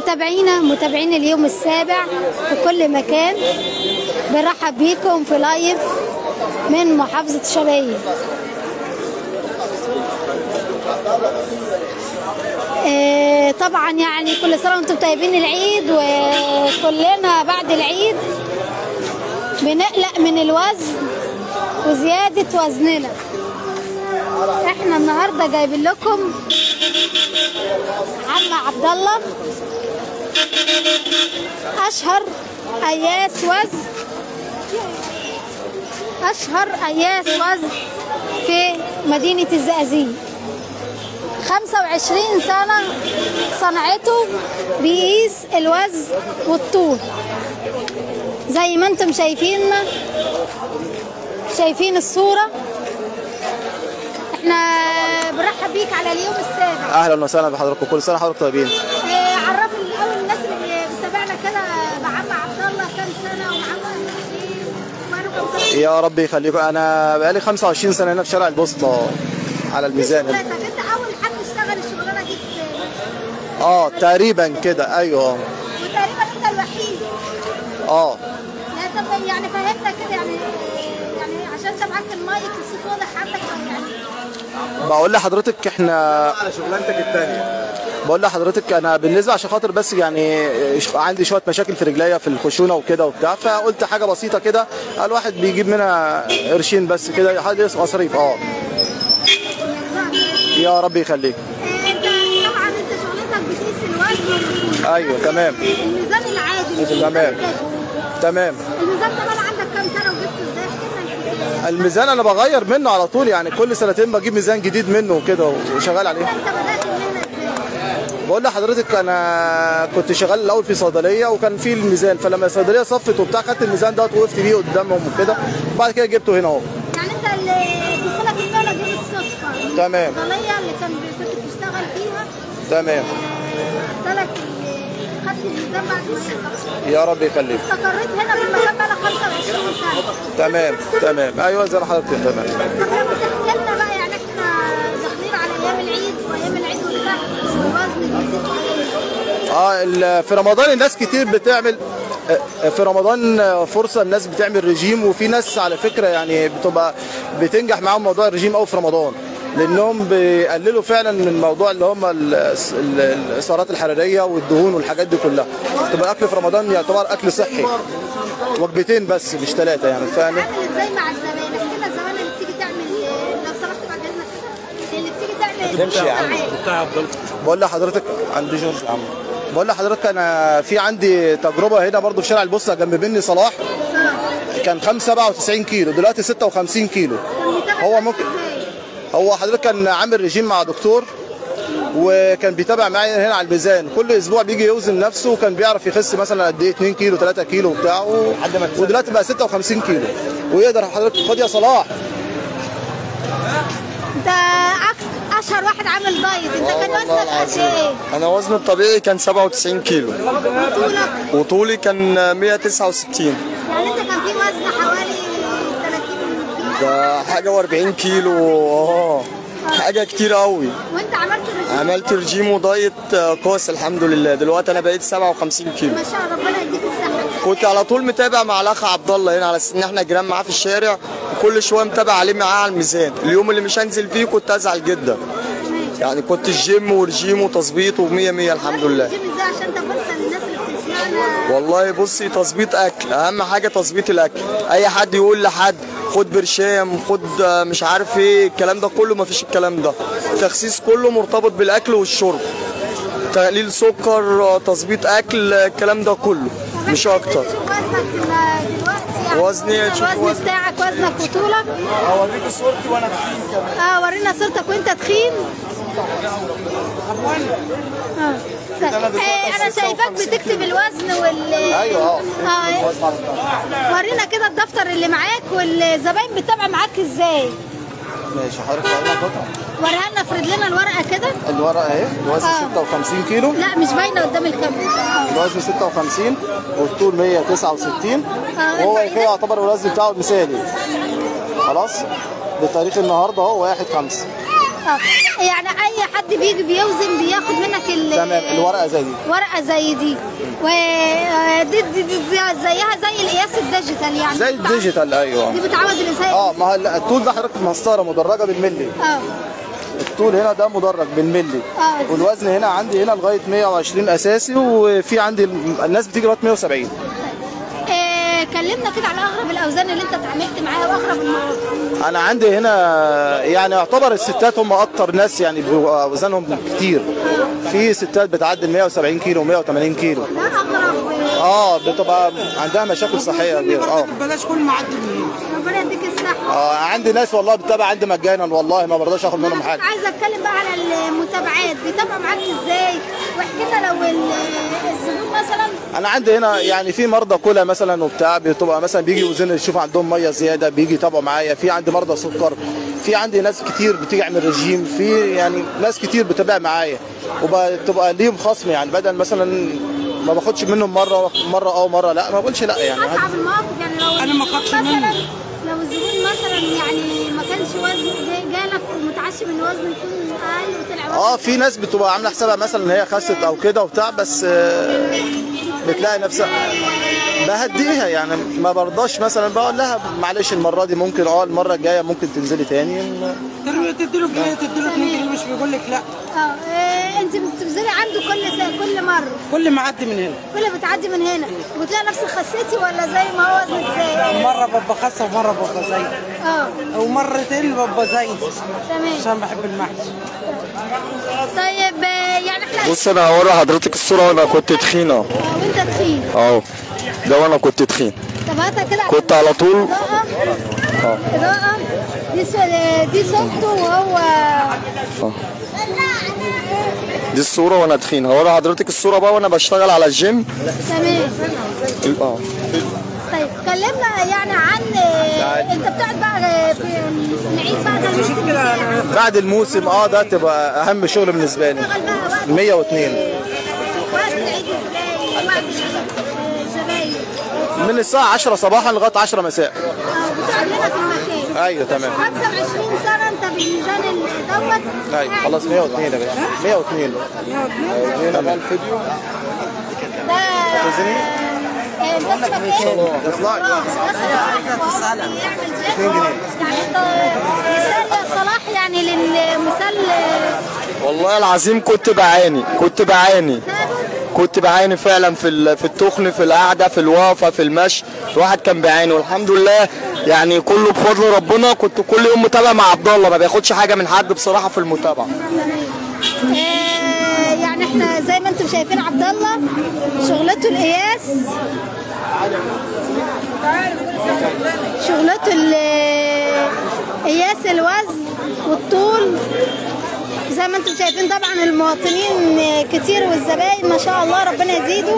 متابعينا متابعين اليوم السابع في كل مكان بنرحب بيكم في لايف من محافظة الشرقية آه، طبعا يعني كل سنة وانتم طيبين العيد وكلنا بعد العيد بنقلق من الوزن وزيادة وزننا احنا النهارده جايبين لكم عم عبد الله اشهر اياس وزن اشهر اياس وزن في مدينة الزقازيق 25 سنة صنعته بيقيس الوزن والطول زي ما انتم شايفيننا شايفين الصورة احنا بنرحب بيك على اليوم السابع اهلا وسهلا بحضراتكم كل سنه حضرتك طيبين اه، عرفوا الاول الناس اللي بتتابعنا كده بعم عبد الله كام سنة ومعاه ايه وبقاله كام سنة يا رب يخليكم انا بقالي 25 سنه هنا في شارع البوسطه على الميزان طب هنا. انت اول حد اشتغل الشغلانة دي في اه تقريبا كده ايوه وتقريبا انت الوحيد اه يعني طب يعني فهمنا كده يعني يعني عشان انت معاك المايك الصوت واضح عندك او يعني بقول لحضرتك احنا على شغلانتك الثانيه بقول لحضرتك انا بالنسبه عشان خاطر بس يعني ش- عندي شويه مشاكل في رجليا في الخشونه وكده وبتاع فقلت حاجه بسيطه كده الواحد بيجيب منها قرشين بس كده حاجه مصاريف اه يا رب يخليك انت طبعا انت شغلتك بتقيس الوزن والطول ايوه تمام الميزان العادي مش تمام. الميزان الكافي. تمام الميزان ده بقى عندك كام سنه وجبته ازاي احكي لنا الحكاية. الميزان انا بغير منه على طول يعني كل سنتين بجيب ميزان جديد منه وكده وشغال عليه انت بدات المهنه ازاي بقول لحضرتك انا كنت شغال الاول في صيدليه وكان في الميزان فلما الصيدليه صفت وبتاع خدت الميزان ده وقفت بيه قدامهم وكده وبعد كده جبته هنا اهو يعني انت اللي دخولك المهنه دي بالصدفه من تمام. الصيدليه اللي كان كنت بتشتغل فيها تمام ادالك ال- خدت الميزان بعد ما صفت. يا رب يخليك استقريت هنا في المكان بقالك 25 سنه تمام تمام ايوه زي ما حضرتك تمام طب لما تحكي لنا بقى يعني احنا داخلين على ايام العيد وايام العيد وكده والوزن بيزيد علينا. اه ال- في رمضان الناس كتير بتعمل آه، في رمضان آه، فرصه الناس بتعمل رجيم وفي ناس على فكره يعني بتبقى بتنجح معاهم موضوع الرجيم قوي في رمضان لانهم بيقللوا فعلا من موضوع اللي هم ال- ال- السعرات الحراريه والدهون والحاجات دي كلها تبقى الاكل في رمضان يعتبر اكل صحي وجبتين بس مش ثلاثه يعني فاهم عامل ازاي مع الزباين احكي لنا الزباين اللي بتيجي تعمل لو سمحت بعد اذنك كده اللي بتيجي تعمل تمشي يا عم معاك. بتاع عبد الله بقول لحضرتك عندي جورج يا عم بقول لحضرتك انا في عندي تجربه هنا برضو في شارع البوسطه جنب بني صلاح كان 5 97 كيلو دلوقتي 56 كيلو هو ممكن هو حضرتك كان عامل رجيم مع دكتور وكان بيتابع معايا هنا على الميزان كل اسبوع بيجي يوزن نفسه وكان بيعرف يخس مثلا قد ايه 2 كيلو 3 كيلو وبتاع و... ودلوقتي بقى 56 كيلو ويقدر حضرتك خد يا صلاح انت أك- اشهر واحد عامل دايت انت كان وزنك قد ايه؟ انا وزني الطبيعي كان 97 كيلو طولك وطولي كان 169 يعني انت كان في وزن حوالي 30 كيلو ده حاجه و40 كيلو اه حاجه كتير قوي وانت عملت رجيم عملت رجيم ودايت آه، قاسي الحمد لله دلوقتي انا بقيت 57 كيلو ما شاء الله ربنا يديك الصحه كنت على طول متابع مع الاخ عبد الله هنا على اساس ان احنا جيران معاه في الشارع وكل شويه متابع عليه معاه على الميزان اليوم اللي مش هنزل فيه كنت ازعل جدا يعني كنت الجيم ورجيم وتظبيط و100 100 الحمد لله الرجيم ازاي عشان انت فرصه للناس اللي بتسمعنا والله بصي تظبيط اكل اهم حاجه تظبيط الاكل اي حد يقول لحد خد برشام خد آه، مش عارف ايه الكلام ده كله مفيش الكلام ده التخسيس كله مرتبط بالاكل والشرب تقليل سكر آه، تظبيط اكل آه، الكلام ده كله مش اكتر شوف وزنك دلوقتي يعني وزني- انت شوف الوزن وزني. بتاعك وزنك وطولك اوريك صورتي وانا تخين كمان اه ورينا صورتك وانت تخين اه طيب. آه، انا شايفاك بتكتب الوزن وال ايوه اه اه ورينا كده الدفتر اللي معاك والزباين بتتابع معاك ازاي ماشي حضرتك ورينا قطعه وريها لنا افرد لنا الورقه كده الورقه اهي الوزن آه. 56 كيلو لا مش باينه قدام الكاميرا الوزن 56 والطول 169 آه، وهو الفائدة؟ كده يعتبر الوزن بتاعه المثالي خلاص بتاريخ النهارده اهو 1 5 اه يعني اي حد بيجي بيوزن بياخد منك ال- ال- تمام الورقه زي دي ورقه زي دي ودي دي, دي زي- زيها زي القياس الديجيتال يعني زي بتتعمل- الديجيتال ايوه دي بتعوض الازاي اه ما هو لا، الطول ده حضرتك مسطره مدرجه بالملي اه الطول هنا ده مدرج بالملي آه. والوزن هنا عندي هنا لغايه 120 اساسي وفي عندي الناس بتيجي لغايه 170 آه، كلمنا كده على اغرب الاوزان اللي انت اتعاملت معاها واغرب المرات انا عندي هنا يعني يعتبر الستات هم اكتر ناس يعني بيبقى اوزانهم كتير في ستات بتعدي ال 170 كيلو و180 كيلو ده اغرب اه بتبقى عندها مشاكل صحيه كبيره اه بلاش كل معدي من هنا ربنا يديك الصحه اه عندي ناس والله بتتابع عندي مجانا والله ما برضاش اخد منهم انا حاجه كنت عايزه اتكلم بقى على المتابعات بيتابعوا معاك ازاي واحكي لنا لو ال- الزبون مثلا انا عندي هنا يعني في مرضى كلى مثلا وبتاع بتبقى مثلا بيجي يوزن يشوف عندهم ميه زياده بيجي يتابعوا معايا في عندي مرضى سكر في عندي ناس كتير بتيجي اعمل رجيم في يعني ناس كتير بتتابع معايا وبتبقى ليهم خصم يعني بدل مثلا ما باخدش منهم مره مره او مره لا ما بقولش لا يعني اصعب المواقف يعني لو أنا ما الزبون خدتش مثلا منه. لو الزبون مثلا يعني ما كانش وزن جاي- جالك ومتعشم ان وزنه يكون اقل وطلع وزنه اه في ناس بتبقى عامله حسابها مثلا ان هي خست او كده وبتاع بس آه، بتلاقي نفسها بهديها يعني ما برضاش مثلا بقول لها معلش المره دي ممكن اه المره الجايه ممكن تنزلي تاني تديله جنيه تديله 2 جنيه مش بيقول لك لا اه إيه، انت بتبذلي عنده كل سنة كل مره كل معدي من هنا كل بتعدي من هنا وتلاقي نفسك خسيتي ولا زي ما هو وزنك زي مره ببقى خاسه ومره ببقى زي اه ومرتين ببقى زي تمام عشان بحب المحشي طيب آه، يعني احنا بص انا هوري حضرتك الصوره وانا كنت تخينه آه، وانت تخين اهو ده وانا كنت تخين طب هاتها كده كنت على طول اضاءة اضاءة دي سو- دي صورته وهو دي الصوره وانا تخين هوري حضرتك الصوره بقى وانا بشتغل على الجيم تمام اه طيب كلمنا يعني عن آه، انت بتقعد بقى آه، في نعيد بقى ده الموسم بتاعك. بعد الموسم اه ده تبقى اهم شغل بالنسبه لي تشتغل بقى وقت 102 وقت العيد ازاي وقت الزباين من الساعه 10 صباحا لغايه 10 مساء اه بتقعد هنا في المكان ايوه تمام 25 سنه انت بالميزان ال- دوت ايوه خلاص 102 يا باشا 102 تمام الفيديو ده آه، ده اسمك ايه؟ اطلعي صلاح. ده صلاح وهو بيعمل جيم. يعني انت مثال يا صلاح يعني للمثال والله العظيم كنت بعاني كنت بعاني كنت بعاني فعلا في ال- في التخن في القعده في الوقفه في المشي الواحد كان بيعاني والحمد لله يعني كله بفضل ربنا كنت كل يوم متابع مع عبد الله ما بياخدش حاجه من حد بصراحه في المتابعه آه، يعني احنا زي ما انتم شايفين عبد الله شغلته القياس شغلته ال- قياس الوزن والطول زي ما انتم شايفين طبعا المواطنين كتير والزباين ما شاء الله ربنا يزيده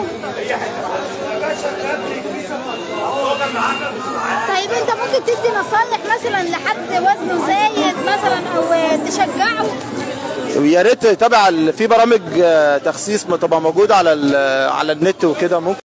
طيب انت ممكن تدي نصايح مثلا لحد وزنه زايد مثلا او تشجعه ويا ريت تتابع ال- في برامج آه، تخسيس بتبقى موجوده على ال- على النت وكده ممكن